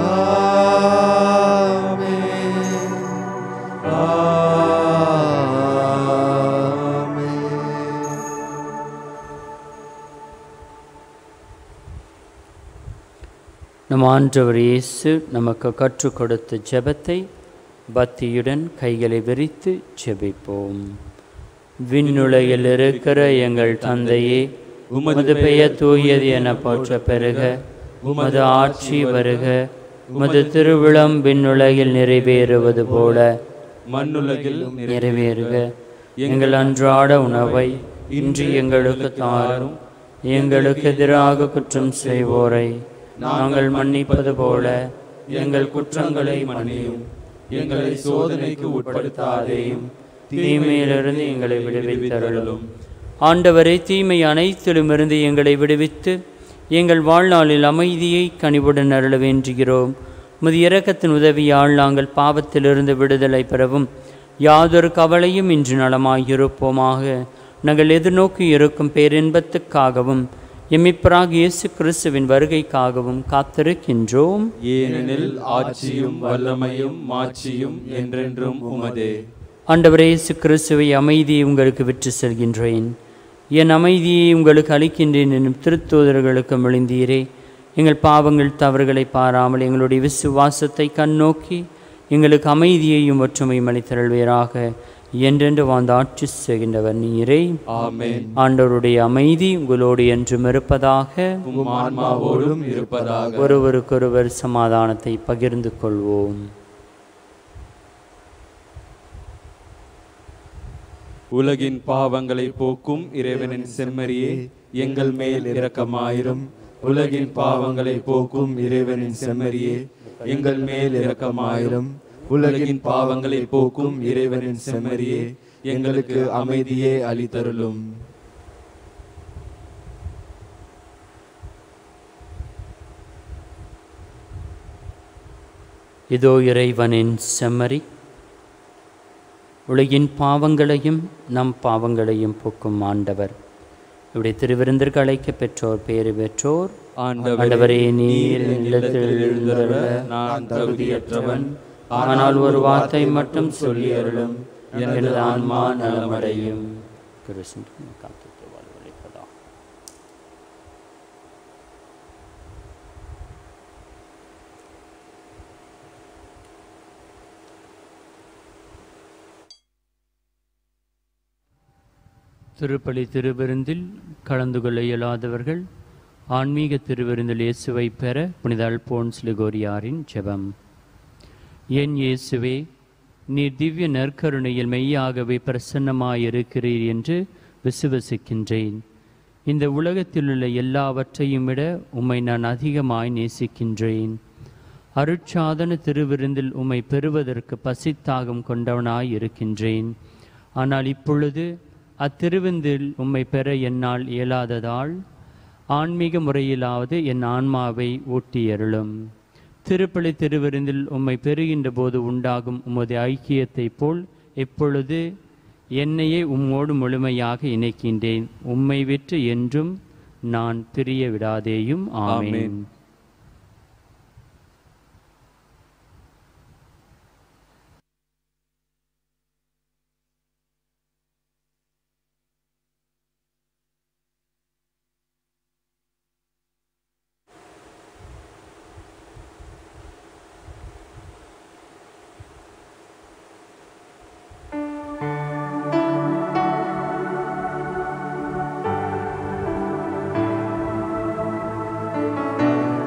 ஆமென் ஆமென் நம் ஆண்டவர் இயேசு நமக்கு கற்றுக் கொடுத்த ஜெபத்தை பக்தியுடன் கைகளை விரித்து ஜெபிப்போம் விண்ணுலகில் இருக்கிற எங்கள் தந்தையே உமது பெயர் தூயது என போற்ற பெருக உமது ஆட்சி வருக உமது திருவிழம் விண்ணுலகில் நிறைவேறுவது போல மண்ணுலகில் நிறைவேறுக எங்கள் அன்றாட உணவை இன்று எங்களுக்கு தாரும் எங்களுக்கு எதிராக குற்றம் செய்வோரை நாங்கள் மன்னிப்பது போல எங்கள் குற்றங்களை மன்னியும் எங்களை சோதனைக்கு உட்படுத்தாதேயும் தீமையிலிருந்து எங்களை விடுவித்தருளும் ஆண்டவரே தீமை அனைத்திலுமிருந்து எங்களை விடுவித்து எங்கள் வாழ்நாளில் அமைதியை கனிவுடன் அருள வேண்டுகிறோம் முது இரக்கத்தின் உதவியால் நாங்கள் பாவத்திலிருந்து விடுதலை பெறவும் யாதொரு கவலையும் இன்று நலமாயிருப்போமாக நாங்கள் எதிர்நோக்கி இருக்கும் பேரின்பத்துக்காகவும் எம்மிப்பராக இயேசு கிறிஸ்துவின் வருகைக்காகவும் காத்திருக்கின்றோம் ஏனெனில் ஆட்சியும் வல்லமையும் மாட்சியும் என்றென்றும் உமதே ஆண்டவரே இயேசு கிறிஸ்துவை அமைதியை உங்களுக்கு விற்று செல்கின்றேன் என் அமைதியை உங்களுக்கு அளிக்கின்றேன் என்னும் திருத்தூதர்களுக்கு மெழுந்தீரே எங்கள் பாவங்கள் தவறுகளை பாராமல் எங்களுடைய விசுவாசத்தை கண்ணோக்கி எங்களுக்கு அமைதியையும் ஒற்றுமையும் அளித்தருள்வீராக என்றென்று வாழ்ந்து ஆட்சி செய்கின்றவர் நீரே ஆமென் ஆண்டவருடைய அமைதி உங்களோடு என்றும் இருப்பதாக உம் ஆன்மாவோடும் இருப்பதாக ஒருவருக்கொருவர் சமாதானத்தை பகிர்ந்து கொள்வோம் உலகின் பாவங்களை போக்கும் இறைவனின் செம்மறியே எங்கள் மேல் இரக்கமாயிரும் உலகின் பாவங்களை போக்கும் இறைவனின் செம்மறியே எங்கள் மேல் இரக்கமாயிரும் உலகின் பாவங்களை போக்கும் இறைவனின் செம்மறியே எங்களுக்கு அமைதியே அளித்தருளும் இதோ இறைவனின் செம்மறி உலகின் பாவங்களையும் நம் பாவங்களையும் போக்கும் ஆண்டவர் இவருடைய திருவிருந்திற்கு அழைக்கப் பெற்றோர் பேறு பெற்றோர் ஆண்டவரே நீர் இல்லத்தில் எழுந்தருள நான் தகுதியற்றவன் ஆனால் ஒரு வார்த்தை மட்டும் சொல்லி அருளும் எனது ஆன்மா நலமடையும் கிறிஸ்துவின் காத்துக்கு வாழ்வளிப்பதா திருப்பலி திருவிருந்தில் கலந்து கொள்ள இயலாதவர்கள் ஆன்மீக திருவிருந்தில் இயேசுவை பெற புனித அல்போன்ஸ் லிகோரியாரின் ஜெபம் என் இயேசுவே நீர் திவ்ய நற்கருணையில் மெய்யாகவே பிரசன்னமாயிருக்கிறீர் என்று விசுவசிக்கின்றேன் இந்த உலகத்தில் உள்ள எல்லாவற்றையும் விட உம்மை நான் அதிகமாய் நேசிக்கின்றேன் அருட்சாதன திருவிருந்தில் உம்மை பெறுவதற்கு பசித்தாகம் கொண்டவனாய் இருக்கின்றேன் ஆனால் இப்பொழுது அத்திருவிந்தில் உம்மை பெற என்னால் இயலாததால் ஆன்மீக முறையிலாவது என் ஆன்மாவை ஊட்டியருளும் திருப்பலி திருவிருந்தில் உம்மை பெறுகின்ற போது உண்டாகும் உமது ஐக்கியத்தைப் போல் எப்பொழுது என்னையே உம்மோடு முழுமையாக இணைக்கின்றேன் உம்மை விற்று என்றும் நான் பிரிய விடாதேயும் ஆமென் ஆமென். ஆ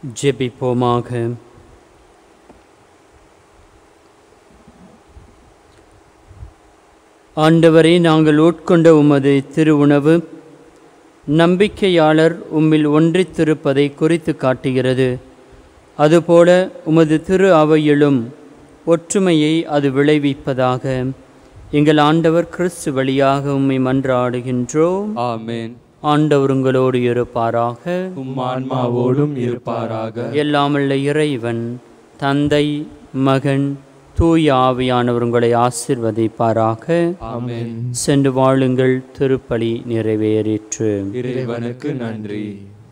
ஜெபிப்போமாக ஆண்டவரே நாங்கள் உட்கொண்ட உமது திருவுணவு நம்பிக்கையாளர் உம்மில் ஒன்றித்திருப்பதை குறித்து காட்டுகிறது அதுபோல உமது திரு அவையிலும் ஒற்றுமையை அது விளைவிப்பதாக எங்கள் ஆண்டவர் கிறிஸ்து வழியாக உம்மை மன்றாடுகின்றோம் ஆமென் ஆண்டவர் உங்களோடு இருப்பாராக உம் ஆன்மாவோடும் இருப்பாராக எல்லாமல்ல இறைவன் தந்தை மகன் தூய ஆவியானவர் உங்களை ஆசிர்வதிப்பாராக ஆமென் சென்று வாழுங்கள் திருப்பலி நிறைவேறிற்று இறைவனுக்கு நன்றி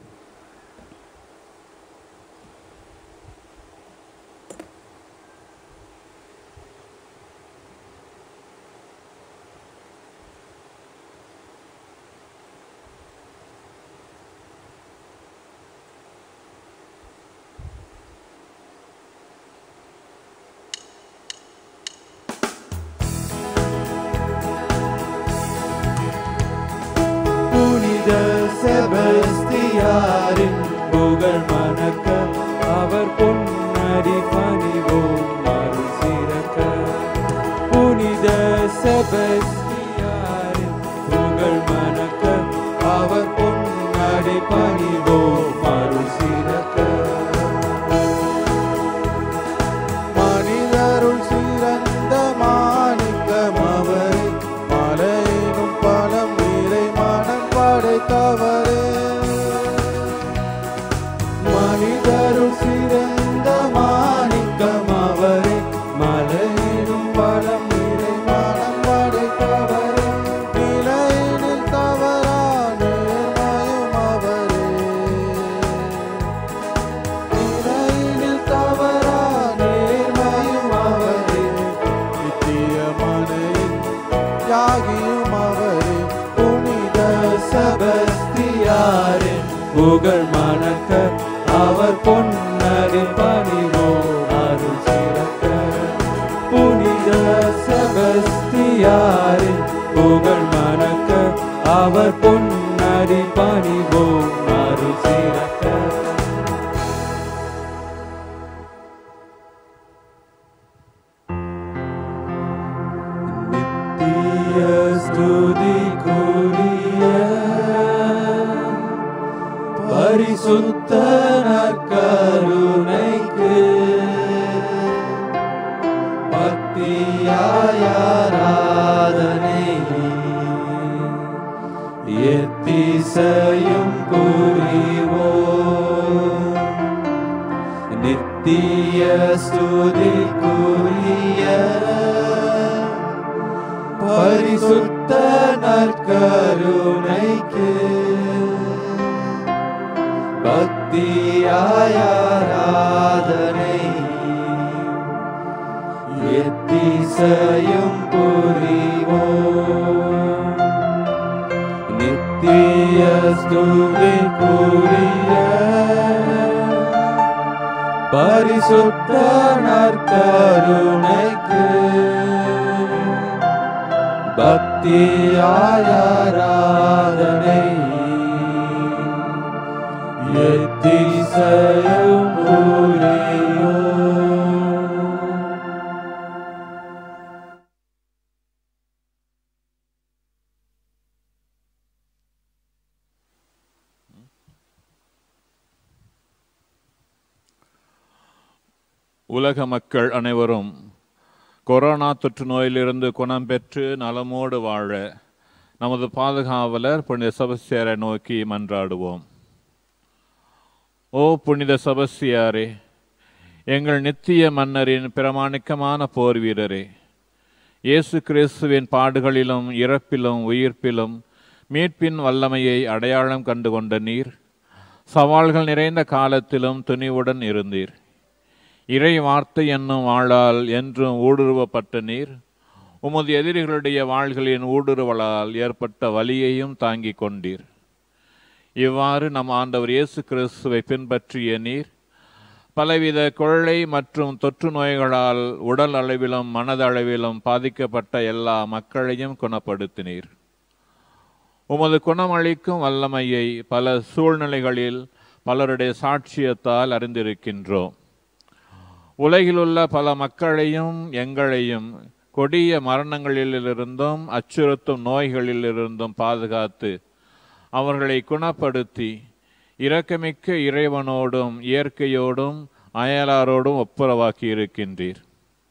புனித செபஸ்தியாரின் புகழ் மணக்க அவர் பொன்னடி பணிவோம் மறு சிறக்க புனித செபஸ்தியாரின் புகழ் மணக்க அவர் பொன்னடி பணிவோம் மறு சிறக்க மனிதருள் சிறந்த மாணிக்கம் அவரே மலையினும் பலம் நீரை மனம் படைத்தவரே மனிதருள் சிறந்த மாணிக்கம் அவரே மலையினும் பலம் நீரை மனம் படைத்தவரே நிலையினில் தவறா நேர்மையும் அவரே நிலையில் தவறா நேர்மையும் அவரே நித்தியமனையின் தியாகியும் அவரே புனித சபஸ்தியாரே புகழ் மணக்க அவர் பொன்னடி பணிவோம் அருள் சிறக்க புனித செபஸ்தியாரே புகழ் மணக்க அவர் பொன்னடி பணிவோம் அருள் சிறக்க நித்திய ஸ்துதிக்குரிய பரிசுத்த நற்கருணைக்கு பக்தியாயாராதனை எத்திசையும் புரிவோம் நித்திய ஸ்துதிக்குரிய பரிசுத்த நற்கருணைக்கு பக்தியாயாராதனை எத்திசையும் புரிவோம் நித்திய ஸ்துதிக்குரிய பரிசுத்த நற்கருணைக்கு பக்தியாயாராதனை எத்திசையும் புரியோம் உலக மக்கள் அனைவரும் கொரோனா தொற்று நோயிலிருந்து குணம் பெற்று நலமோடு வாழ நமது பாதுகாவலர் புனித சபஸ்தியாரை நோக்கி மன்றாடுவோம் ஓ புனித சபஸ்தியாரே எங்கள் நித்திய மன்னரின் பிரமாணிக்கமான போர் வீரரே இயேசு கிறிஸ்துவின் பாடுகளிலும் இறப்பிலும் உயிர்ப்பிலும் மீட்பின் வல்லமையை அடையாளம் கண்டு கொண்ட நீர் சவால்கள் நிறைந்த காலத்திலும் துணிவுடன் இருந்தீர் இறை வார்த்தை என்னும் வாளால் என்றும் ஊடுருவப்பட்ட நீர் உமது எதிரிகளுடைய வாள்களின் ஊடுருவலால் ஏற்பட்ட வலியையும் தாங்கிக் கொண்டீர் இவ்வாறு நம் ஆண்டவர் இயேசு கிறிஸ்துவை பின்பற்றிய நீர் பலவித கொள்ளை மற்றும் தொற்று நோய்களால் உடல் அளவிலும் மனதளவிலும் பாதிக்கப்பட்ட எல்லா மக்களையும் குணப்படுத்தினீர் உமது குணமளிக்கும் வல்லமையை பல சூழ்நிலைகளில் பலருடைய சாட்சியத்தால் அறிந்திருக்கின்றோம் உலகிலுள்ள பல மக்களையும் எங்களையும் கொடிய மரணங்களிலிருந்தும் அச்சுறுத்தும் நோய்களிலிருந்தும் பாதுகாத்து அவர்களை குணப்படுத்தி இரக்கமிக்க இறைவனோடும் இயற்கையோடும் அயலாரோடும் ஒப்புரவாக்கி இருக்கின்றீர்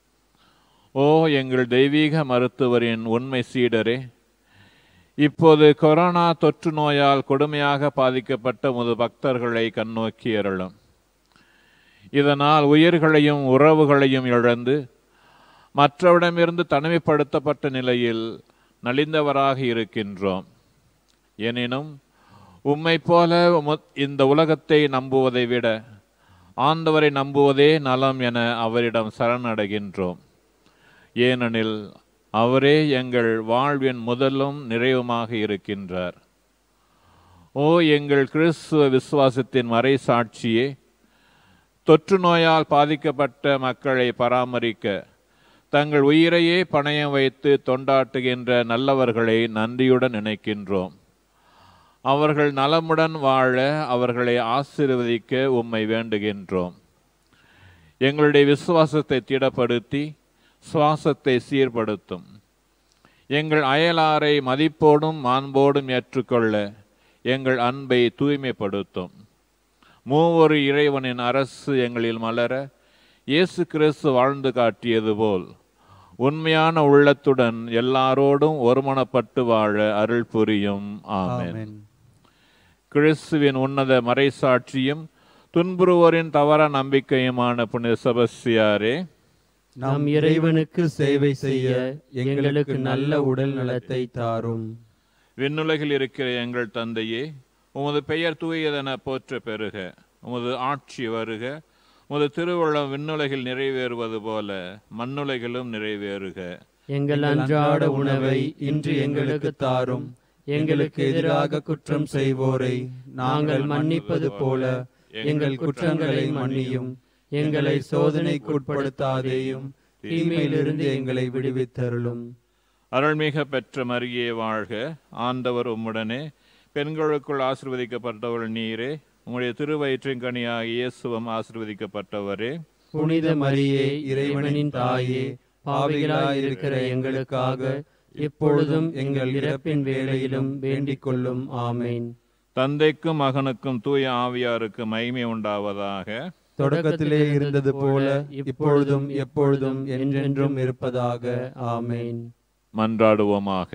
ஓ எங்கள் தெய்வீக மருத்துவரின் உண்மை சீடரே இப்போது கொரோனா தொற்று நோயால் கொடுமையாக பாதிக்கப்பட்ட முது பக்தர்களை கண்ணோக்கி அருளும் இதனால் உயிர்களையும் உறவுகளையும் இழந்து மற்றவிடமிருந்து தனிமைப்படுத்தப்பட்ட நிலையில் நலிந்தவராக இருக்கின்றோம் எனினும் உம்மை போல உம- இந்த உலகத்தை நம்புவதை விட ஆண்டவரை நம்புவதே நலம் என அவரிடம் சரணடைகின்றோம் ஏனெனில் அவரே எங்கள் வாழ்வின் முதலும் நிறைவுமாக இருக்கின்றார் ஓ எங்கள் கிறிஸ்துவ விசுவாசத்தின் மறை சாட்சியே தொற்று நோயால் பாதிக்கப்பட்ட மக்களை பராமரிக்க தங்கள் உயிரையே பணயம் வைத்து தொண்டாட்டுகின்ற நல்லவர்களை நன்றியுடன் நினைக்கின்றோம் அவர்கள் நலமுடன் வாழ அவர்களை ஆசீர்வதிக்க உம்மை வேண்டுகின்றோம் எங்களுடைய விசுவாசத்தை திடப்படுத்தி சுவாசத்தை சீர்படுத்தும் எங்கள் அயலாரை மதிப்போடும் மாண்போடும் ஏற்றுக்கொள்ள எங்கள் அன்பை தூய்மைப்படுத்தும் மூவொரு இறைவனின் அரசு எங்களில் மலர இயேசு கிறிஸ்து வாழ்ந்து காட்டியது போல் உண்மையான உள்ளத்துடன் எல்லாரோடும் ஒருமனப்பட்டு வாழ அருள் புரியும் ஆமென் கிறிஸ்துவின் உன்னத மறைசாட்சியும் துன்புறுவோரின் தவற நம்பிக்கையுமான புனித செபஸ்தியாரே நம் இறைவனுக்கு சேவை செய்ய எங்களுக்கு நல்ல உடல் நலத்தை தாரும் விண்ணுலகில் இருக்கிற எங்கள் தந்தையே உமது பெயர் தூயதென போற்ற பெறுக உமது ஆட்சி வருக உமது திருவுள்ளம் விண்ணுலகில் நிறைவேறுவது போல மண்ணுலகிலும் நிறைவேறுக எங்கள் அன்றாட உணவை இன்று எங்களுக்கு தாரும் எங்களுக்கு எதிராக குற்றம் செய்வோரை நாங்கள் மன்னிப்பது போல எங்கள் குற்றங்களை மன்னியும் எங்களை சோதனைக்குட்படுத்தாதேயும் தீமையிலிருந்து எங்களை விடுவித்தருளும் அருள்மிக பெற்ற மரியே வாழ்க ஆண்டவர் உம்முடனே பெண்களுக்குள் ஆசிர்வதிக்கப்பட்டவள் நீரே உம்முடைய திருவயிற்றின் கனியாக இயேசுவம் ஆசிர்வதிக்கப்பட்டவரே புனித மரியே இறைவனின் தாயே பாவிகளாய் இருக்கிற எங்களுக்காக இப்பொழுதும் எங்கள் இறப்பின் வேளையிலும் வேண்டிக் கொள்ளும் ஆமேன் தந்தைக்கும் மகனுக்கும் தூய ஆவியாருக்கு மகிமை உண்டாவதாக தொடக்கத்திலே இருந்தது போல இப்பொழுதும் எப்பொழுதும் என்றென்றும் இருப்பதாக ஆமேன் மன்றாடுவோமாக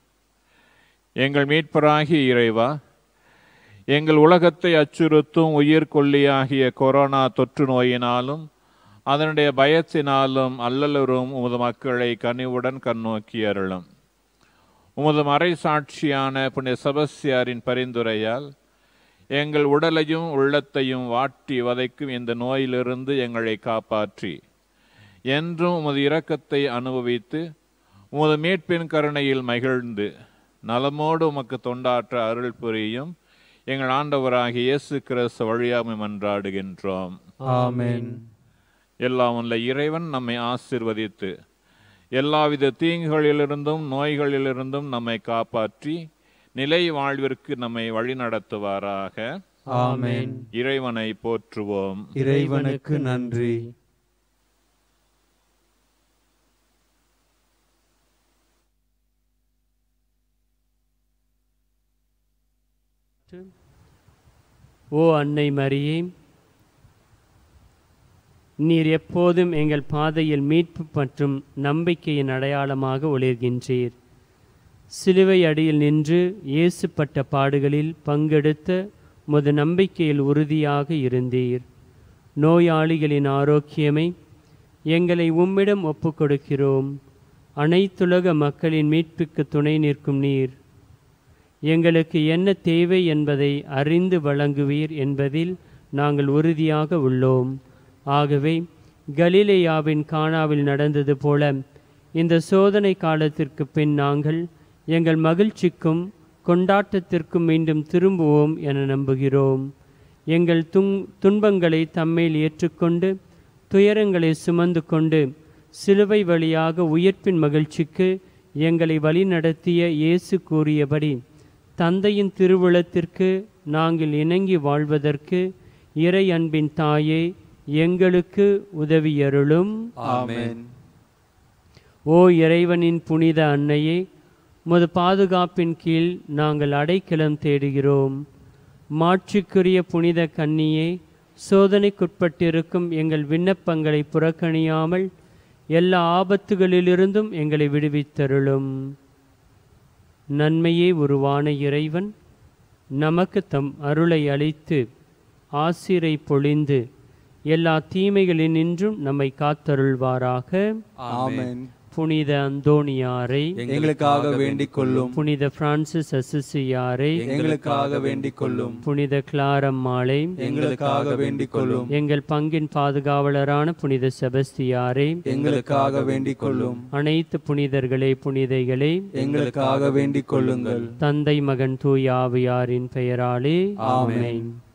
எங்கள் மீட்பராகிய இறைவா எங்கள் உலகத்தை அச்சுறுத்தும் உயிர் கொல்லியாகிய கொரோனா தொற்று நோயினாலும் அதனுடைய பயத்தினாலும் அல்லலுறும் உமது மக்களை கனிவுடன் கண்ணோக்கி அருளும் உமது மறை சாட்சியான புனித செபஸ்தியாரின் பரிந்துரையால் எங்கள் உடலையும் உள்ளத்தையும் வாட்டி வதைக்கும் இந்த நோயிலிருந்து எங்களை காப்பாற்றி என்றும் உமது இரக்கத்தை அனுபவித்து உமது மீட்பின் கருணையில் மகிழ்ந்து நலமோடு உமக்கு தொண்டாற்ற அருள் புரியும் எங்கள் ஆண்டவராகிய இயேசு கிறிஸ்து வழியாமை மன்றாடுகின்றோம் ஆமென் எல்லாம் உள்ள இறைவன் நம்மை ஆசிர்வதித்து எல்லாவித தீங்குகளிலிருந்தும் நோய்களிலிருந்தும் நம்மை காப்பாற்றி நிலை வாழ்விற்கு நம்மை வழிநடத்துவாராக ஆமென் இறைவனை போற்றுவோம் இறைவனுக்கு நன்றி ஓ அன்னை மரியே நீர் எப்போதும் எங்கள் பாதையில் மீட்பு மற்றும் நம்பிக்கையின் அடையாளமாக ஒளிர்கின்றீர் சிலுவை அடியில் நின்று இயேசுப்பட்ட பாடுகளில் பங்கெடுத்த முது நம்பிக்கையில் உறுதியாக இருந்தீர் நோயாளிகளின் ஆரோக்கியமை எங்களை உம்மிடம் ஒப்புக்கொடுக்கிறோம் அனைத்துலக மக்களின் மீட்புக்கு துணை நிற்கும் நீர் எங்களுக்கு என்ன தேவை என்பதை அறிந்து வழங்குவீர் என்பதில் நாங்கள் உறுதியாக உள்ளோம் ஆகவே கலிலேயாவின் கானாவில் நடந்தது போல இந்த சோதனை காலத்திற்கு பின் நாங்கள் எங்கள் மகிழ்ச்சிக்கும் கொண்டாட்டத்திற்கும் மீண்டும் திரும்புவோம் என நம்புகிறோம் எங்கள் துன் துன்பங்களை தம்மேல் ஏற்றுக்கொண்டு துயரங்களை சுமந்து கொண்டு சிலுவை வழியாக உயிர்ப்பின் மகிழ்ச்சிக்கு எங்களை வழிநடத்திய இயேசு கூறியபடி தந்தையின் திருவுளத்திற்கு நாங்கள் இணங்கி வாழ்வதற்கு இறை அன்பின் தாயே எங்களுக்கு உதவியருளும் ஆமென் ஓ இறைவனின் புனித அன்னையே உமது பாதுகாப்பின் கீழ் நாங்கள் அடைக்கலம் தேடுகிறோம் மாட்சிக்குரிய புனித கன்னியே சோதனைக்குட்பட்டிருக்கும் எங்கள் விண்ணப்பங்களை புறக்கணியாமல் எல்லா ஆபத்துகளிலிருந்தும் எங்களை விடுவித்தருளும் நன்மையே உருவான இறைவன் நமக்கு தம் அருளை அளித்து ஆசிரை பொழிந்து எல்லா தீமைகளினின்றும் நம்மை காத்தருள்வாராக ஆமென் புனித அந்தோணியாரை எங்களுக்காக வேண்டிக் கொள்ளும் புனித பிரான்சிஸ் அசிசியாரை எங்களுக்காக வேண்டிக் கொள்ளும் புனித கிளாரம்மாளை எங்களுக்காக வேண்டிக் கொள்ளும் எங்கள் பங்கின் பாதுகாவலரான புனித செபஸ்தியாரை எங்களுக்காக வேண்டிக் கொள்ளும் அனைத்து புனிதர்களே புனிதைகளே எங்களுக்காக வேண்டிக் கொள்ளுங்கள் தந்தை மகன் தூய் ஆவியாரின் பெயராலே ஆமென். ஆமென்